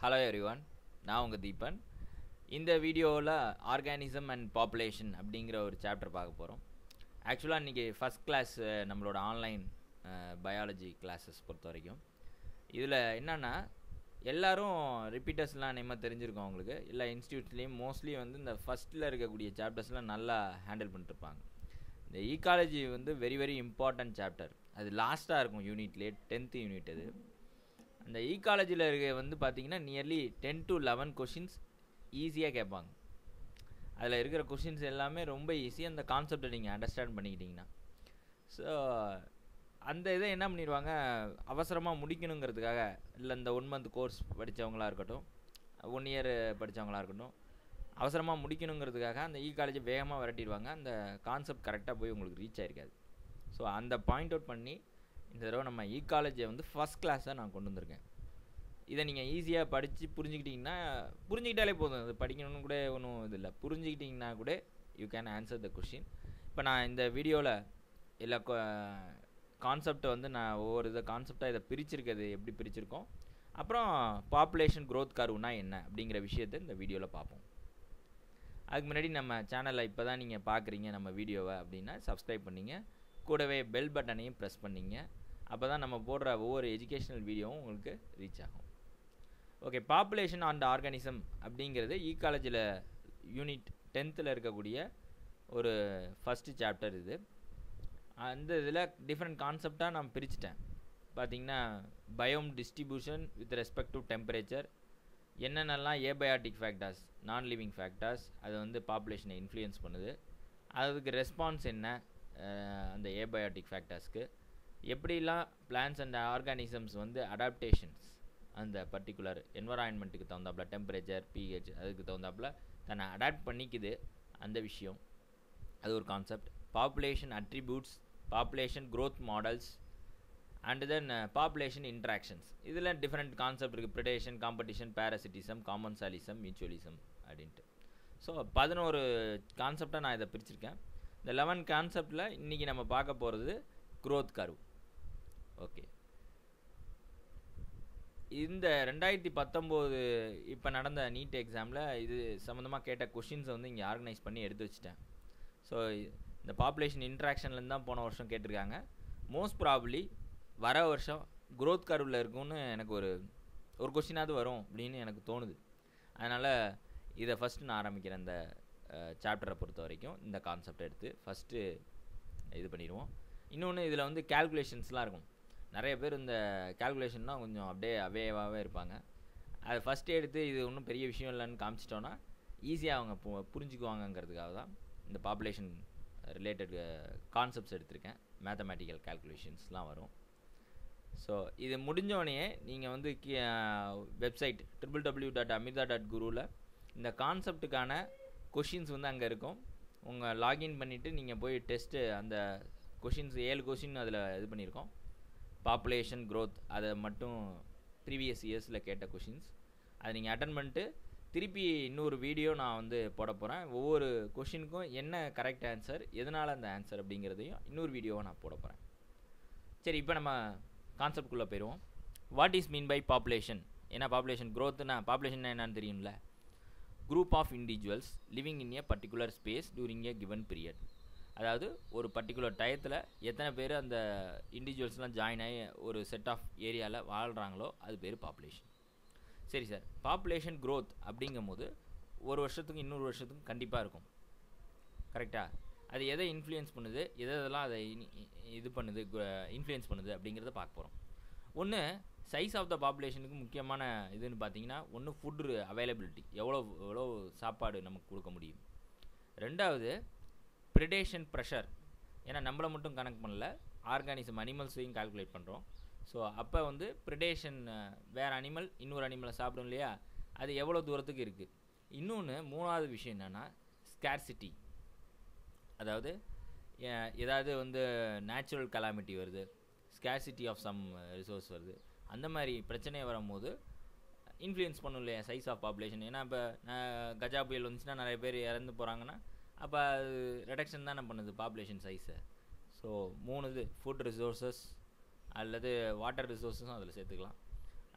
hello everyone நான் உங்கள் தீபன் இந்த வீடியோவில் ஆர்கானிசம் அண்ட் பாப்புலேஷன் அப்படிங்கிற ஒரு சாப்டர் பார்க்க போகிறோம் ஆக்சுவலாக இன்றைக்கி ஃபஸ்ட் கிளாஸ் நம்மளோட ஆன்லைன் பயாலஜி கிளாஸஸ் பொறுத்த வரைக்கும் இதில் என்னென்னா எல்லாரும் ரிப்பீட்டர்ஸ்லாம் நம்ம தெரிஞ்சிருக்கோம் அவங்களுக்கு எல்லா இன்ஸ்டியூட்லேயும் மோஸ்ட்லி வந்து இந்த ஃபஸ்ட்டில் இருக்கக்கூடிய சாப்டர்ஸ்லாம் நல்லா ஹேண்டில் பண்ணிட்டுருப்பாங்க இந்த ஈகாலஜி வந்து வெரி வெரி இம்பார்ட்டன்ட் சாப்டர் அது லாஸ்ட்டாக இருக்கும் யூனிட்லேயே டென்த்து யூனிட் அது அந்த ஈகாலஜியில் இருக்க வந்து பார்த்தீங்கன்னா nearly ten to eleven questions ஈஸியாக கேட்பாங்க அதில் இருக்கிற கொஷின்ஸ் எல்லாமே ரொம்ப ஈஸி அந்த கான்செப்டை நீங்கள் அண்டர்ஸ்டாண்ட் பண்ணிக்கிட்டிங்கன்னா ஸோ அந்த இதை என்ன பண்ணிடுவாங்க அவசரமாக முடிக்கணுங்கிறதுக்காக இல்லை இந்த ஒன் மந்த் கோர்ஸ் படித்தவங்களா இருக்கட்டும் ஒன் இயர் படித்தவங்களா இருக்கட்டும் அவசரமாக முடிக்கணுங்கிறதுக்காக அந்த இ காலேஜை வேகமாக விரட்டிடுவாங்க அந்த கான்செப்ட் கரெக்டாக போய் உங்களுக்கு ரீச் ஆயிருக்காது ஸோ அந்த பாயிண்ட் அவுட் பண்ணி இந்த தடவை நம்ம இ காலேஜை வந்து ஃபஸ்ட் கிளாஸாக நான் கொண்டு வந்திருக்கேன் இதை நீங்கள் ஈஸியாக படித்து புரிஞ்சுக்கிட்டிங்கன்னா புரிஞ்சுக்கிட்டாலே போதும் அது படிக்கணும்னு கூட ஒன்றும் இது இல்லை புரிஞ்சுக்கிட்டிங்கன்னா கூட you can answer the question இப்போ நான் இந்த வீடியோவில் எல்லா கான்செப்டை வந்து நான் ஒவ்வொரு இதை கான்செப்டாக இதை பிரிச்சிருக்கிறது எப்படி பிரிச்சிருக்கோம் அப்புறம் பாப்புலேஷன் க்ரோத் கருவுனா என்ன அப்படிங்கிற விஷயத்தை இந்த வீடியோவில் பார்ப்போம் அதுக்கு முன்னாடி நம்ம சேனலை இப்போ தான் நீங்கள் பார்க்குறீங்க நம்ம வீடியோவை அப்படின்னா சப்ஸ்கிரைப் பண்ணிங்க கூடவே பெல் பட்டனையும் ப்ரெஸ் பண்ணிங்க அப்போ தான் நம்ம போடுற ஒவ்வொரு எஜுகேஷ்னல் வீடியோவும் உங்களுக்கு ரீச் ஆகும் ஓகே பாப்புலேஷன் அண்ட் ஆர்கானிசம் அப்படிங்கிறது ஈகாலஜியில் யூனிட் டென்த்தில் இருக்கக்கூடிய ஒரு ஃபஸ்ட்டு சாப்டர் இது அந்த இதில் டிஃப்ரெண்ட் கான்செப்டாக நான் பிரிச்சுட்டேன் பார்த்தீங்கன்னா biome distribution with respect to temperature என்னென்னலாம் ஏபயாட்டிக் ஃபேக்டர்ஸ் நான் லிவிங் ஃபேக்டர்ஸ் அது வந்து பாப்புலேஷனை இன்ஃப்ளூயன்ஸ் பண்ணுது அதுக்கு ரெஸ்பான்ஸ் என்ன அந்த ஏபயாட்டிக் ஃபேக்டர்ஸ்க்கு எப்படிலாம் பிளான்ஸ் அண்ட் ஆர்கானிசம்ஸ் வந்து அடாப்டேஷன்ஸ் அந்த பர்டிகுலர் என்வரான்மெண்ட்டுக்கு தகுந்தாப்புல டெம்பரேச்சர் பிஹெச் அதுக்கு தகுந்தாப்புல தன்னை அடாப்ட் பண்ணிக்குது அந்த விஷயம் அது ஒரு concept population attributes population growth models and then population interactions இதில் டிஃப்ரெண்ட் கான்செப்ட் இருக்குது predation competition parasitism commensalism mutualism அப்படின்ட்டு ஸோ பதினோரு கான்செப்டாக நான் இதை பிரிச்சிருக்கேன் இந்த லெவன் கான்செப்டில் இன்றைக்கி நம்ம பார்க்க போகிறது க்ரோத் கர்வ் ஓகே இந்த ரெண்டாயிரத்தி பத்தொம்போது இப்போ நடந்த நீட் எக்ஸாமில் இது சம்மந்தமாக கேட்ட கொஷின்ஸை வந்து இங்கே ஆர்கனைஸ் பண்ணி எடுத்து வச்சுட்டேன் ஸோ இந்த பாப்புலேஷன் இன்ட்ராக்ஷன்லேருந்து தான் போன வருஷம் கேட்டிருக்காங்க மோஸ்ட் ப்ராப்ளி வர வருஷம் க்ரோத் கர்வில் இருக்கும்னு எனக்கு ஒரு ஒரு கொஷினாவது வரும் அப்படின்னு எனக்கு தோணுது அதனால் இதை ஃபஸ்ட்டு நான் ஆரம்பிக்கிறேன் இந்த சாப்டரை பொறுத்த வரைக்கும் இந்த கான்செப்டை எடுத்து ஃபஸ்ட்டு இது பண்ணிடுவோம் இன்னொன்று இதில் வந்து கேல்குலேஷன்ஸ்லாம் இருக்கும் நிறைய பேர் இந்த கேல்குலேஷன்னா கொஞ்சம் அப்படியே அவேவாகவே இருப்பாங்க அதை ஃபஸ்ட்டு எடுத்து இது ஒன்றும் பெரிய விஷயம் இல்லைன்னு காமிச்சிட்டோன்னா ஈஸியாக அவங்க பு புரிஞ்சுக்குவாங்கங்கிறதுக்காக தான் இந்த பாப்புலேஷன் ரிலேட்டட் கான்செப்ட்ஸ் எடுத்திருக்கேன் மேத்தமேட்டிக்கல் கேல்குலேஷன்ஸ்லாம் வரும் ஸோ இது முடிஞ்சோடனே நீங்கள் வந்து website triple W dot Amrita dot குருவில் இந்த கான்செப்ட்டுக்கான கொஷின்ஸ் வந்து அங்கே இருக்கும் உங்கள் லாகின் பண்ணிவிட்டு நீங்கள் போய் டெஸ்ட்டு அந்த கொஷின்ஸ் ஏழு கொஷின் அதில் இது பண்ணியிருக்கோம் பாப்புலேஷன் க்ரோத் அதை மட்டும் ப்ரீவியஸ் இயர்ஸில் கேட்ட கொஷின்ஸ் அதை நீங்கள் அட்டன் பண்ணிட்டு திருப்பி இன்னொரு வீடியோ நான் வந்து போட போகிறேன் ஒவ்வொரு கொஷினுக்கும் என்ன கரெக்ட் ஆன்சர் எதனால் அந்த ஆன்சர் அப்படிங்கிறதையும் இன்னொரு வீடியோவை நான் போட போகிறேன் சரி இப்போ நம்ம கான்செப்ட்குள்ளே போயிடுவோம் what is mean by population ஏன்னா பாப்புலேஷன் க்ரோத்னா பாப்புலேஷன் என்னன்னு தெரியும்ல group of individuals living in a particular space during a given period அதாவது ஒரு பர்டிகுலர் டயத்தில் எத்தனை பேர் அந்த இண்டிவிஜுவல்ஸ்லாம் ஜாயின் ஆகி ஒரு செட் ஆஃப் ஏரியாவில் வாழ்கிறாங்களோ அது பேர் பாப்புலேஷன் சரி சார் பாப்புலேஷன் க்ரோத் அப்படிங்கும் போது ஒரு வருஷத்துக்கு இன்னொரு வருஷத்துக்கும் கண்டிப்பாக இருக்கும் கரெக்டாக அது எதை இன்ஃப்ளூயன்ஸ் பண்ணுது எதை எதெல்லாம் அதை இது பண்ணுது இன்ஃப்ளூயன்ஸ் பண்ணுது அப்படிங்கிறத பார்க்க போகிறோம் ஒன்று சைஸ் ஆஃப் த பாப்புலேஷனுக்கு முக்கியமான இதுன்னு பார்த்தீங்கன்னா ஒன்று ஃபுட்டு அவைலபிலிட்டி எவ்வளோ எவ்வளோ சாப்பாடு நமக்கு கொடுக்க முடியும் ரெண்டாவது ப்ரிடேஷன் ப்ரெஷர் ஏன்னா நம்மளை மட்டும் கனெக்ட் பண்ணல ஆர்கானிசம் அனிமல்ஸையும் கால்குலேட் பண்ணுறோம் ஸோ அப்போ வந்து ப்ரிடேஷன் வேறு அனிமல் இன்னொரு அனிமலை சாப்பிடும் இல்லையா அது எவ்வளோ தூரத்துக்கு இருக்குது இன்னொன்று மூணாவது விஷயம் என்னென்னா ஸ்கேர்சிட்டி அதாவது ஏதாவது வந்து நேச்சுரல் கலாமிட்டி வருது ஸ்கேர்சிட்டி ஆஃப் சம் ரிசோர்ஸ் வருது அந்த மாதிரி பிரச்சனை வரும்போது இன்ஃப்ளூயன்ஸ் பண்ணும் இல்லையா சைஸ் ஆஃப் பாப்புலேஷன் ஏன்னா இப்போ கஜா புயல் வந்துச்சுன்னா நிறைய பேர் இறந்து போகிறாங்கன்னா அப்போ அது ரெடக்ஷன் தானே பண்ணுது பாப்புலேஷன் சைஸை ஸோ மூணு இது ஃபுட் ரிசோர்ஸஸ் அல்லது வாட்டர் ரிசோர்ஸஸும் அதில் சேர்த்துக்கலாம்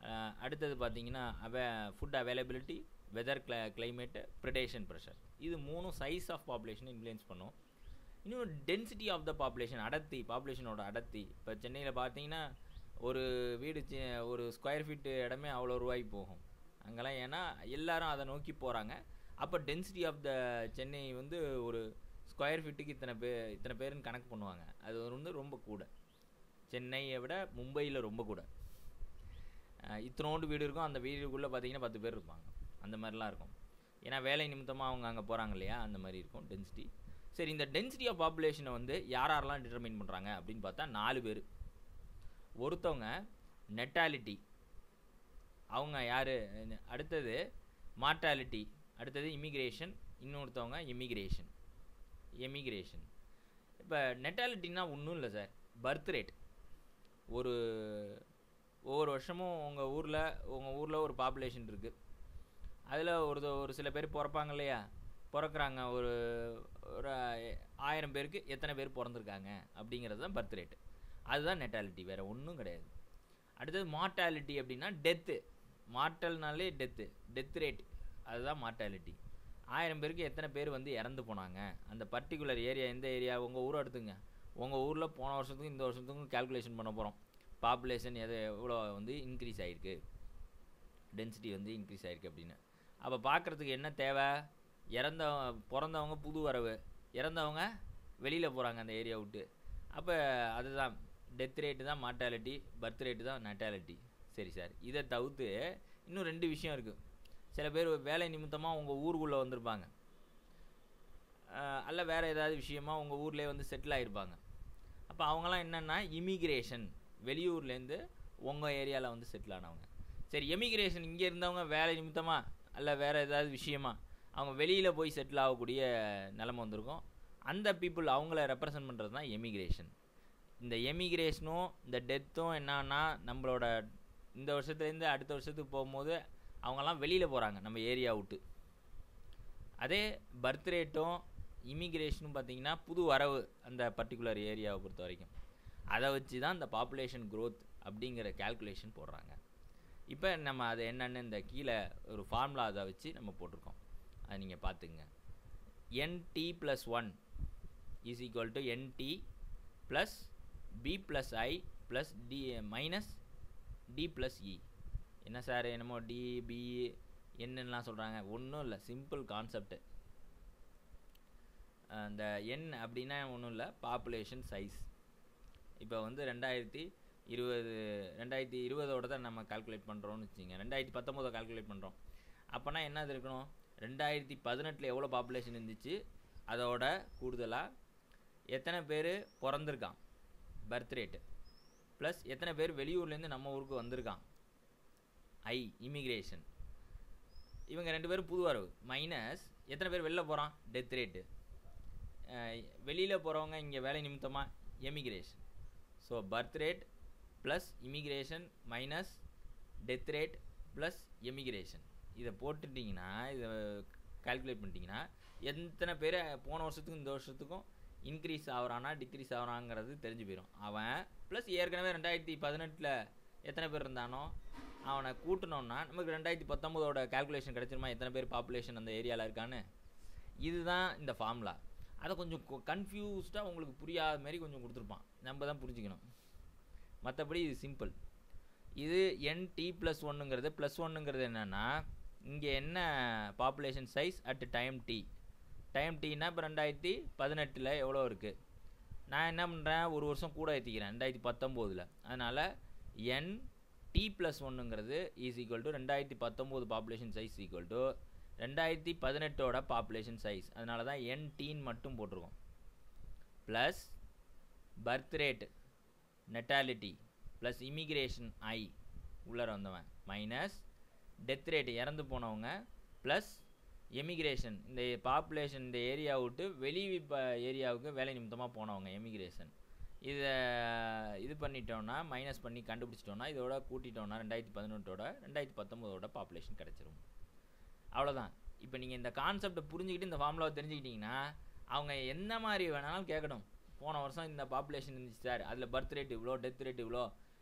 அஹ், அடுத்தது பார்த்தீங்கன்னா அவ ஃபுட் அவைலபிலிட்டி வெதர் கிள கிளைமேட்டு ப்ரிடேஷன் ப்ரெஷர் இது மூணும் சைஸ் ஆஃப் பாப்புலேஷனை இன்ஃப்ளூயன்ஸ் பண்ணும் இன்னும் டென்சிட்டி ஆஃப் த பாப்புலேஷன் அடர்த்தி பாப்புலேஷனோட அடர்த்தி இப்போ சென்னையில் பார்த்தீங்கன்னா ஒரு வீடு சி- ஒரு ஸ்கொயர் ஃபீட் இடமே அவ்வளோ ரூபாய்க்கு போகும் அங்கெல்லாம் ஏன்னா எல்லாரும் அதை நோக்கி போகிறாங்க அப்போ டென்சிட்டி ஆஃப் த சென்னை வந்து ஒரு ஸ்கொயர் ஃபீட்டுக்கு இத்தனை பேர் இத்தனை பேருன்னு கணக்கு பண்ணுவாங்க அது வந்து ரொம்ப கூட சென்னையை விட மும்பையில் ரொம்ப கூட அஹ் இத்தனோண்டு வீடு இருக்கும் அந்த வீடுக்குள்ளே பார்த்தீங்கன்னா பத்து பேர் இருப்பாங்க அந்த மாதிரிலாம் இருக்கும் ஏன்னா வேலை நிமித்தமாக அவங்க அங்கே போகிறாங்க இல்லையா அந்த மாதிரி இருக்கும் டென்சிட்டி சரி இந்த டென்சிட்டி ஆஃப் பாப்புலேஷனை வந்து யார் யாரெல்லாம் டிட்டர்மைன் பண்ணுறாங்க அப்படின்னு பார்த்தா நாலு பேர் ஒருத்தவங்க நெட்டாலிட்டி அவங்க யார் அடுத்தது மார்ட்டாலிட்டி அடுத்தது இமிக்ரேஷன் இன்னொருத்தவங்க இமிக்ரேஷன் எமிக்ரேஷன் இப்போ நெட்டாலிட்டின்னா ஒன்றும் இல்லை சார் பர்த் ரேட் ஒரு ஒவ்வொரு வருஷமும் உங்கள் ஊரில் உங்கள் ஊரில் ஒரு பாப்புலேஷன் இருக்குது அதில் ஒரு ஒரு சில பேர் பிறப்பாங்க இல்லையா பிறக்குறாங்க ஒரு ஒரு ஆயிரம் பேருக்கு எத்தனை பேர் பிறந்திருக்காங்க அப்படிங்கிறது தான் பர்த் ரேட் அதுதான் நெட்டாலிட்டி வேறு ஒன்றும் கிடையாது அடுத்தது மார்ட்டாலிட்டி அப்படின்னா டெத்து மார்ட்டல்னாலே டெத்து டெத் ரேட் அதுதான் மார்ட்டாலிட்டி ஆயிரம் பேருக்கு எத்தனை பேர் வந்து இறந்து போனாங்க அந்த பர்டிகுலர் ஏரியா எந்த ஏரியா உங்கள் ஊரை எடுத்துங்க உங்கள் ஊரில் போன வருஷத்துக்கும் இந்த வருஷத்துக்கும் கால்குலேஷன் பண்ண போகிறோம் பாப்புலேஷன் எது எவ்வளோ வந்து இன்க்ரீஸ் ஆகிருக்கு டென்சிட்டி வந்து இன்க்ரீஸ் ஆகிருக்கு அப்படின்னு அப்போ பார்க்குறதுக்கு என்ன தேவை இறந்த பிறந்தவங்க புது வரவு இறந்தவங்க வெளியில் போகிறாங்க அந்த ஏரியா விட்டு அப்போ அதுதான் டெத் ரேட்டு தான் மார்ட்டாலிட்டி பர்த் ரேட்டு தான் நட்டாலிட்டி சரி சார் இதை தவிர்த்து இன்னும் ரெண்டு விஷயம் இருக்குது சில பேர் வேலை நிமித்தமாக உங்கள் ஊருக்குள்ளே வந்திருப்பாங்க அஹ் அல்ல வேறு ஏதாவது விஷயமா உங்கள் ஊர்லேயே வந்து செட்டில் ஆகிருப்பாங்க அப்போ அவங்களாம் என்னென்னா இமிக்ரேஷன் வெளியூர்லேருந்து உங்கள் ஏரியாவில் வந்து செட்டில் ஆனவங்க சரி எமிக்ரேஷன் இங்கே இருந்தவங்க வேலை நிமித்தமாக அல்ல வேறு ஏதாவது விஷயமா அவங்க வெளியில் போய் செட்டில் ஆகக்கூடிய நிலமை வந்திருக்கும் அந்த பீப்புள் அவங்கள ரெப்ரசன்ட் பண்ணுறது தான் எமிக்ரேஷன் இந்த எமிக்ரேஷனும் இந்த டெத்தும் என்னன்னா நம்மளோட இந்த வருஷத்துலேருந்து அடுத்த வருஷத்துக்கு போகும்போது அவங்கெல்லாம் வெளியில் போகிறாங்க நம்ம ஏரியா விட்டு அதே பர்த் ரேட்டும் இமிக்ரேஷனும் பார்த்தீங்கன்னா புது வரவு அந்த பர்டிகுலர் ஏரியாவை பொறுத்த வரைக்கும் அதை வச்சு தான் இந்த பாப்புலேஷன் growth அப்படிங்கிற கால்குலேஷன் போடுறாங்க இப்போ நம்ம அது என்னன்னு இந்த கீழே ஒரு ஃபார்முலா அதை வச்சு நம்ம போட்டிருக்கோம் அதை நீங்கள் பார்த்துங்க NT plus one is equal to NT plus B plus I plus D minus D plus E என்ன சார் என்னமோ டி பி என்னெல்லாம் சொல்கிறாங்க ஒன்றும் இல்லை சிம்பிள் கான்செப்ட் அந்த என் அப்படின்னா ஒன்றும் இல்லை பாப்புலேஷன் சைஸ் இப்போ வந்து ரெண்டாயிரத்தி இருபது ரெண்டாயிரத்தி இருபதோட தான் நம்ம கால்குலேட் பண்ணுறோம்னு வச்சுங்க ரெண்டாயிரத்தி பத்தொம்போதை கால்குலேட் பண்ணுறோம் அப்போனா என்னது இருக்கணும் ரெண்டாயிரத்தி பதினெட்டில் எவ்வளோ பாப்புலேஷன் இருந்துச்சு அதோட கூடுதலாக எத்தனை பேர் பிறந்திருக்கான் பர்த் ரேட்டு ப்ளஸ் எத்தனை பேர் வெளியூர்லேருந்து நம்ம ஊருக்கு வந்திருக்கான் ஐ இமிக்ரேஷன் இவங்க ரெண்டு பேரும் புது வரவு மைனஸ் எத்தனை பேர் வெளில போகிறான் டெத் ரேட்டு வெளியில் போகிறவங்க இங்கே வேலை நிமித்தமாக emigration so birth rate plus immigration minus death rate plus emigration இதை போட்டுட்டிங்கன்னா இதை கால்குலேட் பண்ணிட்டீங்கன்னா எத்தனை பேர் போன வருஷத்துக்கும் இந்த வருஷத்துக்கும் இன்க்ரீஸ் ஆகுறானா டிக்ரீஸ் ஆகுறாங்கிறது தெரிஞ்சு போயிடும் அவன் ப்ளஸ் ஏற்கனவே ரெண்டாயிரத்தி பதினெட்டில் எத்தனை பேர் இருந்தானோ அவனை கூட்டினோன்னா நமக்கு ரெண்டாயிரத்தி பத்தொம்போதோட கால்குலேஷன் கிடச்சிருமா எத்தனை பேர் பாப்புலேஷன் அந்த ஏரியாவில் இருக்கான்னு இதுதான் இந்த ஃபார்முலா அதை கொஞ்சம் கன்ஃபியூஸ்டாக உங்களுக்கு புரியாத மாதிரி கொஞ்சம் கொடுத்துருப்பான் நம்ம தான் புரிஞ்சுக்கணும் மற்றபடி இது சிம்பிள் இது என் டி ப்ளஸ் ஒன்றுங்கிறது ப்ளஸ் ஒன்றுங்கிறது என்னென்னா இங்கே என்ன population size at time T time டீனா இப்போ ரெண்டாயிரத்தி பதினெட்டில் எவ்வளோ இருக்குது நான் என்ன பண்ணுறேன் ஒரு வருஷம் கூட ஏற்றிக்கிறேன் ரெண்டாயிரத்தி பத்தொம்போதில் அதனால் என் டி ப்ளஸ் ஒன்றுங்கிறது இஸ் ஈக்குவல் டு ரெண்டாயிரத்தி பத்தொம்போது பாப்புலேஷன் சைஸ் ஈக்குவல் டு ரெண்டாயிரத்தி பதினெட்டோட பாப்புலேஷன் சைஸ் அதனால தான் என் டீன் மட்டும் போட்டிருக்கோம் plus birth rate natality plus immigration I உள்ளர வந்தவன் மைனஸ் டெத் ரேட் இறந்து போனவங்க ப்ளஸ் எமிக்ரேஷன் இந்த பாப்புலேஷன் இந்த ஏரியா விட்டு வெளி இப்போ ஏரியாவுக்கு வேலை நிமித்தமாக போனவங்க எமிக்ரேஷன் இதை இது பண்ணிட்டோம்னா மைனஸ் பண்ணி கண்டுபிடிச்சிட்டோம்னா இதோட கூட்டிட்டோம்னா ரெண்டாயிரத்தி பதினெட்டோட ரெண்டாயிரத்தி பத்தொம்போதோட பாப்புலேஷன் கிடச்சிரும் அவ்வளோதான் இப்போ நீங்கள் இந்த கான்செப்டை புரிஞ்சுக்கிட்டு இந்த ஃபார்முலாவை தெரிஞ்சுக்கிட்டிங்கன்னா அவங்க என்ன மாதிரி வேணாலும் கேட்கணும் போன வருஷம் இந்த பாப்புலேஷன் இருந்துச்சு சார் அதில் பர்த் ரேட் இவ்வளோ டெத் ரேட் இவ்வளோ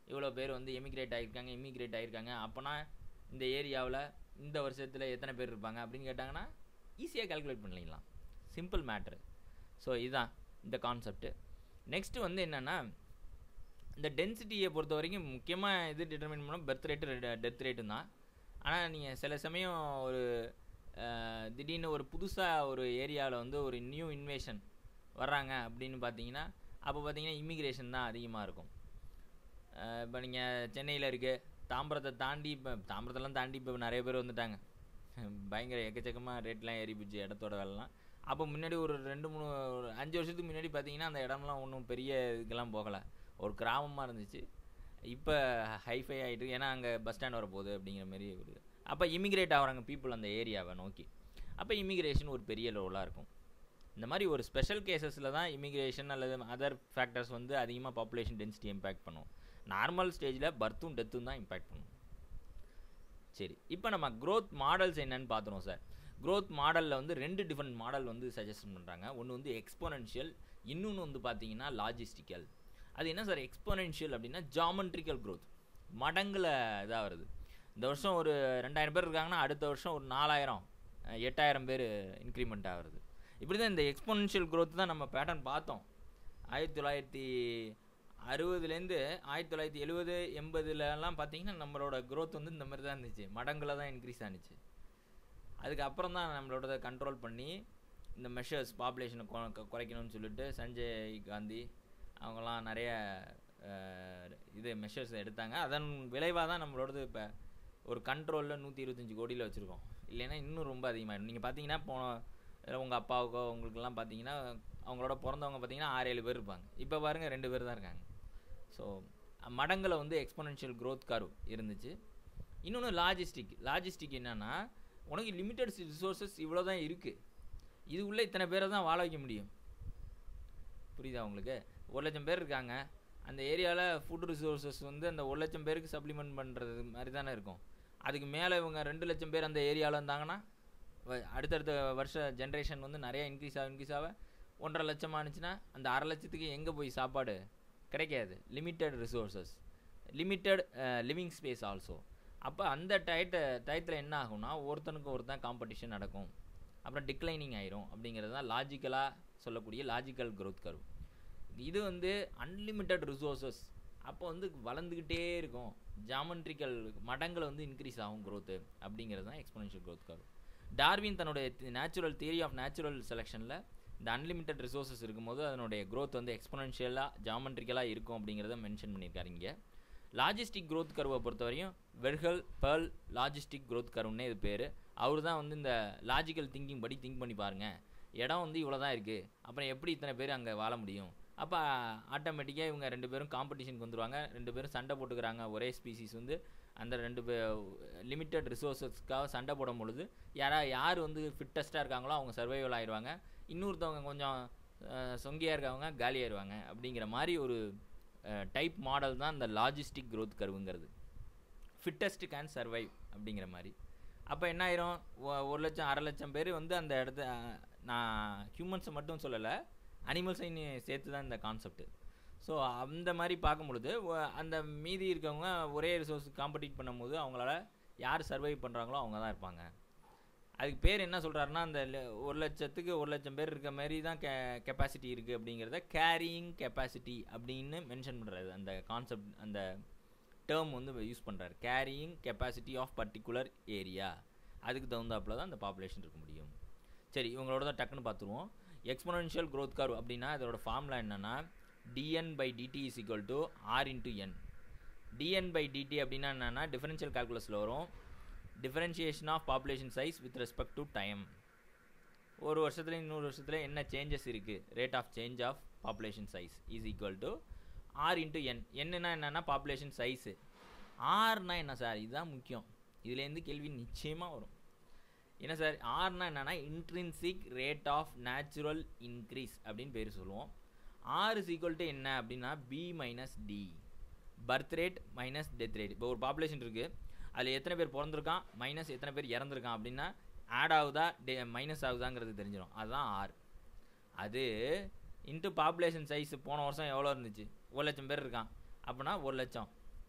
இவ்வளோ பேர் வந்து எமிக்ரேட் ஆகியிருக்காங்க இமிக்ரேட் ஆகியிருக்காங்க அப்போனா இந்த ஏரியாவில் இந்த வருஷத்தில் எத்தனை பேர் இருப்பாங்க அப்படின்னு கேட்டாங்கன்னா ஈஸியாக கால்குலேட் பண்ணிக்கலாம் சிம்பிள் மேட்ரு ஸோ இதுதான் இந்த கான்செப்ட்டு நெக்ஸ்ட்டு வந்து என்னென்னா இந்த டென்சிட்டியை பொறுத்த வரைக்கும் முக்கியமாக இது டிட்டர்மின் பண்ணால் பர்த் ரேட்டு டெத் ரேட்டும் தான் ஆனால் நீங்கள் சில சமயம் ஒரு அஹ், திடீர்னு ஒரு புதுசாக ஒரு ஏரியாவில் வந்து ஒரு நியூ இன்வேஷன் வர்றாங்க அப்படின்னு பார்த்தீங்கன்னா அப்போ பார்த்தீங்கன்னா இமிக்ரேஷன் தான் அதிகமாக இருக்கும் இப்போ நீங்கள் சென்னையில் இருக்குது தாம்பரத்தை தாண்டி இப்போ தாம்பரத்தெல்லாம் தாண்டி இப்போ நிறைய பேர் வந்துட்டாங்க பயங்கர எக்கச்சக்கமாக ரேட்லாம் ஏறி போச்சு இடத்தோட விலைலாம் அப்போ முன்னாடி ஒரு ரெண்டு மூணு ஒரு அஞ்சு வருஷத்துக்கு முன்னாடி பார்த்தீங்கன்னா அந்த இடம்லாம் ஒன்றும் பெரிய இதுக்கெல்லாம் போகலை ஒரு கிராமமாக இருந்துச்சு இப்போ ஹைஃபை ஆகிட்டு ஏன்னா அங்கே பஸ் ஸ்டாண்ட் வரப்போகுது அப்படிங்கிற மாதிரி ஒரு அப்போ இமிக்ரேட் ஆகுறாங்க பீப்புள் அந்த ஏரியாவை நோக்கி அப்போ இமிக்ரேஷன் ஒரு பெரிய லெவலாக இருக்கும் இந்த மாதிரி ஒரு ஸ்பெஷல் கேசஸில் தான் இமிக்ரேஷன் அல்லது அதர் ஃபேக்டர்ஸ் வந்து அதிகமாக பாப்புலேஷன் டென்சிட்டி இம்பேக்ட் பண்ணும் நார்மல் ஸ்டேஜில் பர்த்தும் டெத்தும் தான் இம்பேக்ட் பண்ணும் சரி இப்போ நம்ம growth மாடல்ஸ் என்னன்னு பார்த்துருவோம் சார் growth மாடலில் வந்து ரெண்டு டிஃப்ரெண்ட் மாடல் வந்து சஜஸ்ட் பண்ணுறாங்க ஒன்று வந்து எக்ஸ்போனென்ஷியல் இன்னொன்று வந்து பார்த்தீங்கன்னா லாஜிஸ்டிக்கல் அது என்ன சார் எக்ஸ்போனென்ஷியல் அப்படின்னா ஜாமெட்ரிக்கல் growth மடங்கில் இதாக வருது இந்த வருஷம் ஒரு ரெண்டாயிரம் பேர் இருக்காங்கன்னா அடுத்த வருஷம் ஒரு நாலாயிரம் அஹ், எட்டாயிரம் பேர் இன்க்ரிமெண்ட் ஆகுறது இப்படி தான் இந்த எக்ஸ்போனென்ஷியல் growth தான் நம்ம பேட்டர்ன் பார்த்தோம் ஆயிரத்தி தொள்ளாயிரத்தி அறுபதுலேருந்து ஆயிரத்தி தொள்ளாயிரத்தி எழுபது எண்பதுலலாம் பார்த்தீங்கன்னா நம்மளோட growth வந்து இந்த மாதிரி தான் இருந்துச்சு மடங்கில் தான் இன்க்ரீஸ் ஆனுச்சு அதுக்கப்புறம் தான் நம்மளோட கண்ட்ரோல் பண்ணி இந்த மெஷர்ஸ் பாப்புலேஷனை குறைக்கணும்னு சொல்லிட்டு சஞ்சய் காந்தி அவங்கெல்லாம் நிறைய அஹ், இது மெஷர்ஸ் எடுத்தாங்க அதன் விளைவாக தான் நம்மளோடது இப்போ ஒரு கண்ட்ரோலில் நூற்றி இருபத்தஞ்சி கோடியில் வச்சுருக்கோம் இல்லைன்னா இன்னும் ரொம்ப அதிகமாகிடும் நீங்கள் பார்த்தீங்கன்னா போன உங்கள் அப்பாவுக்கோ உங்களுக்கெல்லாம் பார்த்தீங்கன்னா அவங்களோட பிறந்தவங்க பார்த்தீங்கன்னா ஆறு ஏழு பேர் இருப்பாங்க இப்போ பாருங்கள் ரெண்டு பேர் தான் இருக்காங்க ஸோ மடங்கில் வந்து எக்ஸ்பொனென்ஷியல் growth curve இருந்துச்சு இன்னொன்று லாஜிஸ்டிக் லாஜிஸ்டிக் என்னன்னா உனக்கு லிமிட்டட் ரிசோர்ஸஸ் இவ்வளோ தான் இருக்குது இது உள்ள இத்தனை பேரை தான் வாழ வைக்க முடியும் புரியுதா உங்களுக்கு ஒரு லட்சம் பேர் இருக்காங்க அந்த ஏரியாவில் ஃபுட் ரிசோர்ஸஸ் வந்து அந்த ஒரு லட்சம் பேருக்கு சப்ளிமெண்ட் பண்ணுறது மாதிரி தானே இருக்கும் அதுக்கு மேலே இவங்க ரெண்டு லட்சம் பேர் அந்த ஏரியாவில் இருந்தாங்கன்னா வ- அடுத்தடுத்த வருஷ ஜென்ரேஷன் வந்து நிறைய இன்க்ரீஸ் ஆக இன்க்ரீஸ் ஆக ஒன்றரை லட்சம் ஆனிச்சுன்னா அந்த அரை லட்சத்துக்கு எங்கே போய் சாப்பாடு கிடைக்காது limited resources limited living space also அப்போ அந்த டயத்தை டயத்தில் என்ன ஆகும்னா ஒருத்தனுக்கு ஒருத்தன் காம்படிஷன் நடக்கும் அப்புறம் டிக்ளைனிங் ஆயிரும் அப்படிங்கிறது தான் லாஜிக்கலாக சொல்லக்கூடிய லாஜிக்கல் growth curve இது வந்து அன்லிமிட்டெட் ரிசோர்ஸஸ் அப்போ வந்து வளர்ந்துக்கிட்டே இருக்கும் ஜாமெட்ரிக்கல் மடங்கள் வந்து இன்க்ரீஸ் ஆகும் growth அப்படிங்கிறது தான் எக்ஸ்பொனென்ஷியல் growth curve டார்வின் தன்னுடைய நேச்சுரல் தியரி ஆஃப் நேச்சுரல் செலெக்ஷனில் இந்த அன்லிமிட்டெட் ரிசோர்ஸஸ் இருக்கும்போது அதனுடைய growth வந்து எக்ஸ்பொனென்ஷியலாக ஜாமெட்ரிக்கலாக இருக்கும் அப்படிங்கிறத மென்ஷன் பண்ணியிருக்காரு இங்கே லாஜிஸ்டிக் growth கர்வை பொறுத்தவரையும் வெர்கல் பேர்ல் லாஜிஸ்டிக் growth கர்வ்னே இது பேர் அவர் தான் வந்து இந்த லாஜிக்கல் திங்கிங் படி திங்க் பண்ணி பாருங்க இடம் வந்து இவ்வளோ தான் இருக்குது அப்புறம் எப்படி இத்தனை பேர் அங்கே வாழ முடியும் அப்போ ஆட்டோமேட்டிக்காக இவங்க ரெண்டு பேரும் காம்படிஷனுக்கு வந்துருவாங்க ரெண்டு பேரும் சண்டை போட்டுக்கிறாங்க ஒரே ஸ்பீசிஸ் வந்து அந்த ரெண்டு பே லிமிட்டட் ரிசோர்ஸஸ்க்காக சண்டை போடும் பொழுது யாரா யார் வந்து ஃபிட்டஸ்ட்டாக இருக்காங்களோ அவங்க சர்வைவல் ஆயிடுவாங்க இன்னொருத்தவங்க கொஞ்சம் அஹ், சொங்கியாக இருக்கவங்க காலியாயிருவாங்க அப்படிங்கிற மாதிரி ஒரு டைப் மாடல் தான் இந்த லாஜிஸ்டிக் growth கருவுங்கிறது ஃபிட்டஸ்ட் கேன் சர்வைவ் அப்படிங்கிற மாதிரி அப்போ என்ன ஆயிரும் ஒ- ஒரு லட்சம் அரை லட்சம் பேர் வந்து அந்த இடத்த அஹ், நான் ஹியூமன்ஸை மட்டும் சொல்லலை அனிமல்ஸையும் சேர்த்து தான் இந்த கான்செப்ட் ஸோ அந்த மாதிரி பார்க்கும் பொழுது ஒ- அந்த மீதி இருக்கவங்க ஒரே ரிசோர்ஸ் காம்படிட் பண்ணும்போது அவங்களால யார் சர்வை பண்ணுறாங்களோ அவங்க தான் இருப்பாங்க அதுக்கு பேர் என்ன சொல்கிறாருன்னா அந்த ல- ஒரு லட்சத்துக்கு ஒரு லட்சம் பேர் இருக்க மாதிரி தான் கெ கெப்பாசிட்டி இருக்குது அப்படிங்கிறத கேரியிங் கெப்பாசிட்டி அப்படின்னு மென்ஷன் பண்ணுறாரு அந்த கான்செப்ட் அந்த டேர்ம் வந்து யூஸ் பண்ணுறாரு carrying capacity of particular area அதுக்கு தகுந்தாப்புல தான் அந்த பாப்புலேஷன் இருக்க முடியும் சரி இவங்களோட தான் டக்குன்னு பார்த்துருவோம் எக்ஸ்பொனென்ஷியல் growth curve அப்படின்னா இதோட ஃபார்முலா என்னன்னா dn by DT is equal to R into N dn by DT அப்படின்னா என்னன்னா டிஃபரன்ஷியல் கால்குலஸில் வரும் differentiation of population size with respect to time ஒரு வருஷத்துல இன்னொரு வருஷத்துல என்ன சேஞ்சஸ் இருக்குது rate of change of population size is equal to R into N என்னன்னா என்னன்னா பாப்புலேஷன் சைஸு ஆர்னா என்ன சார் இதுதான் முக்கியம் இதுலேருந்து கேள்வி நிச்சயமாக வரும் என்ன சார் ஆர்னா என்னன்னா intrinsic rate of natural increase அப்படின்னு பேர் சொல்லுவோம் ஆர் இஸ் ஈக்குவல் டு என்ன அப்படின்னா B minus D birth rate minus death rate இப்போ ஒரு பாப்புலேஷன் இருக்குது அதில் எத்தனை பேர் பிறந்திருக்கான் மைனஸ் எத்தனை பேர் இறந்துருக்கான் அப்படின்னா ஆட் ஆகுதா டே மைனஸ் ஆகுதாங்கிறது தெரிஞ்சிடும் அதுதான் ஆர் அது இன்ட்டு பாப்புலேஷன் சைஸ் போன வருஷம் எவ்வளோ இருந்துச்சு ஒரு லட்சம் பேர் இருக்கான் அப்படின்னா ஒரு லட்சம்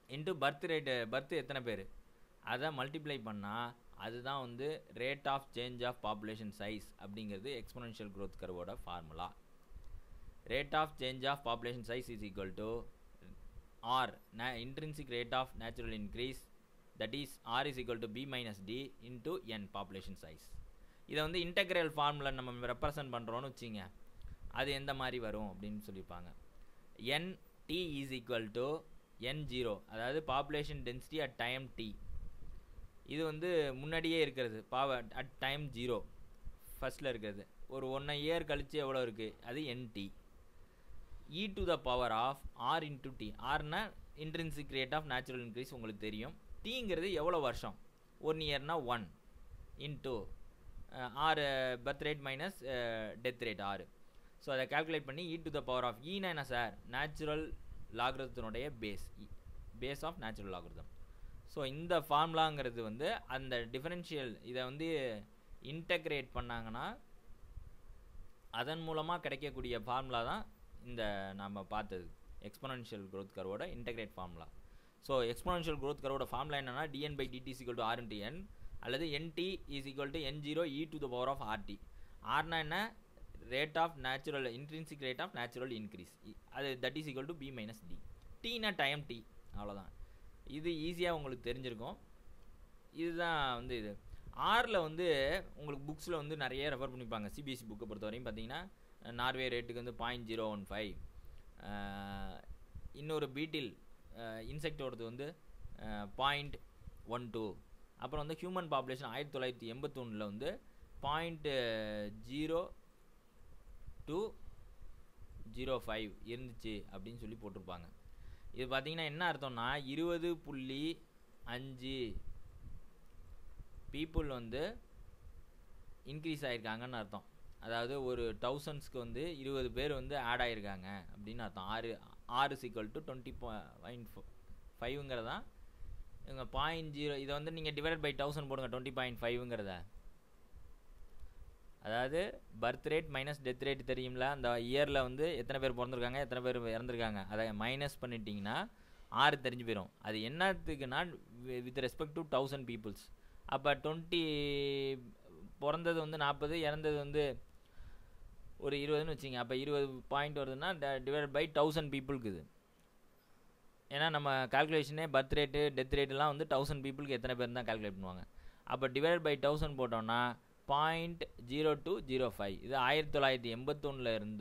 இன்ட்டு பர்த் ரேட்டு பர்த் எத்தனை பேர் அதை மல்டிப்ளை பண்ணால் அதுதான் வந்து rate of change of population size அப்படிங்கிறது எக்ஸ்பொனென்ஷியல் க்ரோத் கர்வோட formula rate of change of population size is equal to R intrinsic rate of natural increase that is R is equal to B minus D into N population size இதை வந்து integral formula நம்ம represent பண்ணுறோன்னு வச்சுங்க அது எந்த மாதிரி வரும் அப்படின்னு சொல்லியிருப்பாங்க N T is equal to N zero அதாவது population density at time T இது வந்து முன்னாடியே இருக்கிறது பாவ அட் டைம் ஜீரோ ஃபஸ்ட்டில் இருக்கிறது ஒரு ஒன் இயர் கழித்து எவ்வளோ இருக்குது அது NT E to the power of R into T ஆர்னா intrinsic rate of natural increase உங்களுக்கு தெரியும் டீங்கிறது எவ்வளோ வருஷம் ஒன் இயர்னா ஒன் இன்ட்டு ஆறு birth rate minus death rate ஆறு ஸோ அதை கால்குலேட் பண்ணி E to the power of ஈனா என்ன சார் நேச்சுரல் லாகிரதத்தினுடைய base base of natural logarithm so இந்த ஃபார்முலாங்கிறது வந்து அந்த டிஃபரன்ஷியல் இதை வந்து இன்டகிரேட் பண்ணாங்கன்னா அதன் மூலமாக கிடைக்கக்கூடிய ஃபார்முலா தான் இந்த நம்ம பார்த்தது எக்ஸ்பொனன்ஷியல் க்ரோத் கர்வோட integrate formula so exponential growth கர்வோட ஃபார்முலா என்னன்னா DN by DT equal to R into N அல்லது NT is equal to N zero E to the power of RT ஆர்னா என்ன rate of natural intrinsic rate of natural increase அது that is equal to B minus D டீனா time T அவ்வளோதான் இது ஈஸியாக உங்களுக்கு தெரிஞ்சிருக்கும் இதுதான் வந்து இது ஆரில் வந்து உங்களுக்கு புக்ஸில் வந்து நிறைய ரெஃபர் பண்ணிப்பாங்க சிபிஎஸ்சி புக்கை பொறுத்த வரையும் பார்த்தீங்கன்னா நார்வே ரேட்டுக்கு வந்து பாயிண்ட் ஜீரோ ஒன் ஃபைவ் இன்னொரு பீட்டில் இன்செக்டோடது வந்து பாயிண்ட் ஒன் டூ அப்புறம் வந்து ஹியூமன் பாப்புலேஷன் ஆயிரத்தி தொள்ளாயிரத்தி எண்பத்தொன்னில் வந்து point zero two zero five இருந்துச்சு அப்படின்னு சொல்லி போட்டிருப்பாங்க இது பார்த்தீங்கன்னா என்ன அர்த்தம்னா இருபது புள்ளி அஞ்சு பீப்புள் வந்து இன்க்ரீஸ் ஆகிருக்காங்கன்னு அர்த்தம் அதாவது ஒரு தௌசண்ட்ஸ்க்கு வந்து இருபது பேர் வந்து ஆட் ஆகிருக்காங்க அப்படின்னு அர்த்தம் ஆறு ஆறு சிக்வல் டு டுவெண்ட்டி பாயிண்ட் ஃபைவ்ங்கிறதான் இவங்க பாயிண்ட் ஜீரோ இதை வந்து நீங்கள் டிவைட் பை தௌசண்ட் போடுங்க டுவெண்ட்டி பாயிண்ட் ஃபைவ்ங்கிறத அதாவது birth rate minus death rate தெரியும்ல அந்த இயரில் வந்து எத்தனை பேர் பிறந்திருக்காங்க எத்தனை பேர் இறந்துருக்காங்க அதை மைனஸ் பண்ணிட்டீங்கன்னா ஆறு தெரிஞ்சு போயிடும் அது என்னத்துக்குன்னா with respect to thousand peoples அப்போ டுவெண்ட்டி பிறந்தது வந்து நாற்பது இறந்தது வந்து ஒரு இருபதுன்னு வச்சிங்க அப்போ இருபது பாயிண்ட் வருதுன்னா டிவைட் பை தௌசண்ட் பீப்புளுக்கு இது ஏன்னா நம்ம கால்குலேஷனே பர்த் ரேட்டு டெத் ரேட்டுலாம் வந்து தௌசண்ட் பீப்புளுக்கு எத்தனை பேர் தான் கால்குலேட் பண்ணுவாங்க அப்போ டிவைட் பை தௌசண்ட் போட்டோம்னா point zero two zero five இது ஆயிரத்தி தொள்ளாயிரத்தி எண்பத்தொன்னில் இருந்த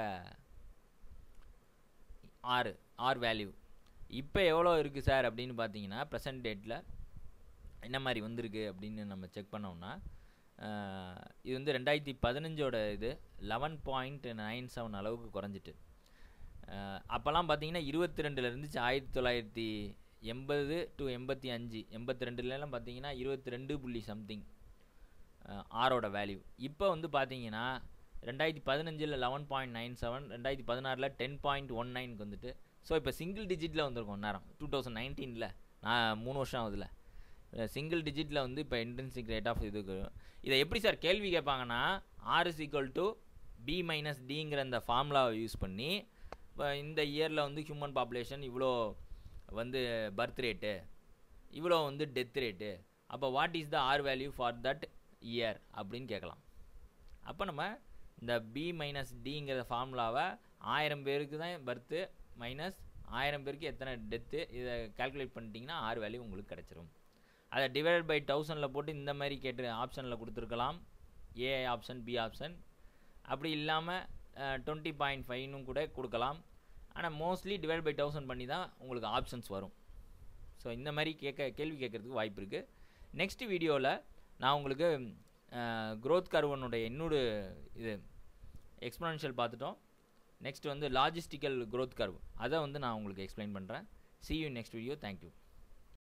ஆறு ஆர் வேல்யூ இப்போ எவ்வளோ இருக்குது சார் அப்படின்னு பார்த்தீங்கன்னா ப்ரெசன்ட் டேட்டில் என்ன மாதிரி வந்திருக்கு அப்படின்னு நம்ம செக் பண்ணோம்னா இது வந்து ரெண்டாயிரத்தி பதினஞ்சோட இது லெவன் பாயிண்ட் நைன் செவன் அளவுக்கு குறைஞ்சிட்டு அப்போல்லாம் பார்த்தீங்கன்னா இருபத்தி ரெண்டில் இருந்துச்சு ஆயிரத்தி தொள்ளாயிரத்தி எண்பது டு எண்பத்தி அஞ்சு எண்பத்தி ரெண்டுலலாம் பார்த்தீங்கன்னா இருபத்தி ரெண்டு புள்ளி சம்திங் ஆரோட வேல்யூ இப்போ வந்து பார்த்தீங்கன்னா ரெண்டாயிரத்தி பதினஞ்சில் லெவன் பாயிண்ட் நைன் செவன் ரெண்டாயிரத்தி பதினாறில் டென் பாயிண்ட் ஒன் நைனுக்கு வந்துட்டு ஸோ இப்போ சிங்கிள் டிஜிட்டில் வந்திருக்கோம் நேரம் டூ தௌசண்ட் நைன்டீனில் நான் மூணு வருஷம் ஆகுதுல சிங்கிள் டிஜிட்டில் வந்து இப்போ இன்டென்சிக் ரேட் ஆஃப் இதுக்கு இதை எப்படி சார் கேள்வி கேட்பாங்கன்னா R is equal to B minus டிங்கிற அந்த ஃபார்முலாவை யூஸ் பண்ணி இப்போ இந்த இயரில் வந்து ஹியூமன் பாப்புலேஷன் இவ்வளோ வந்து பர்த் ரேட்டு இவ்வளோ வந்து டெத் ரேட்டு அப்போ what is the R value for that year அப்படின்னு கேட்கலாம் அப்போ நம்ம இந்த பி மைனஸ் டிங்கிற ஃபார்முலாவை ஆயிரம் பேருக்கு தான் பர்த்து மைனஸ் ஆயிரம் பேருக்கு எத்தனை டெத்து இதை கால்குலேட் பண்ணிட்டீங்கன்னா ஆறு வேல்யூ உங்களுக்கு கிடச்சிரும் அதை டிவைட் பை தௌசண்டில் போட்டு இந்த மாதிரி கேட்டு ஆப்ஷனில் கொடுத்துருக்கலாம் ஏ ஆப்ஷன் பி ஆப்ஷன் அப்படி இல்லாமல் டுவெண்ட்டி பாயிண்ட் ஃபைவ்னும் கூட கொடுக்கலாம் ஆனால் மோஸ்ட்லி டிவைட் பை தௌசண்ட் பண்ணி தான் உங்களுக்கு ஆப்ஷன்ஸ் வரும் ஸோ இந்த மாதிரி கேட்க கேள்வி கேட்குறதுக்கு வாய்ப்பு இருக்குது நெக்ஸ்ட் வீடியோவில் நான் உங்களுக்கு க்ரோத் கர்வனுடைய இன்னொரு இது எக்ஸ்பனன்ஷியல் பார்த்துட்டோம் நெக்ஸ்ட் வந்து லாஜிஸ்டிக்கல் க்ரோத் கர்வ் அதை வந்து நான் உங்களுக்கு எக்ஸ்பிளைன் பண்ணுறேன் see you next video thank you